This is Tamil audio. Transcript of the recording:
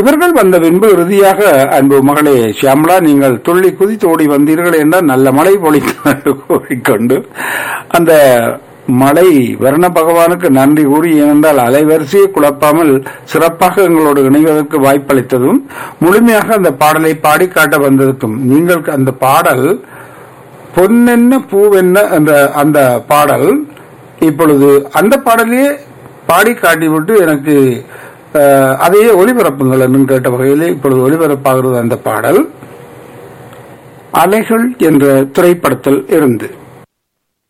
இவர்கள் வந்த பின்பு இறுதியாக அன்பு மகளே ஷியாமலா நீங்கள் துள்ளி குதித்து ஓடி வந்தீர்கள் என்றால் நல்ல மழை பொழித்து கூறிக்கொண்டு அந்த மழை வர்ண பகவானுக்கு நன்றி கூறி ஏனென்றால் அலைவரிசையை குழப்பாமல் சிறப்பாக எங்களோடு இணைவதற்கு வாய்ப்பளித்ததும் முழுமையாக அந்த பாடலை பாடி காட்ட வந்ததற்கும் நீங்கள் அந்த பாடல் பொன்னென்ன பூவென்ன என்ற அந்த பாடல் இப்பொழுது அந்த பாடலையே பாடி காட்டிவிட்டு எனக்கு அஹ், அதையே ஒளிபரப்புங்கள் என்று கேட்ட வகையிலே இப்பொழுது ஒளிபரப்பாகிறது அந்த பாடல் அலைகள் என்ற திரைப்படத்தில் இருந்து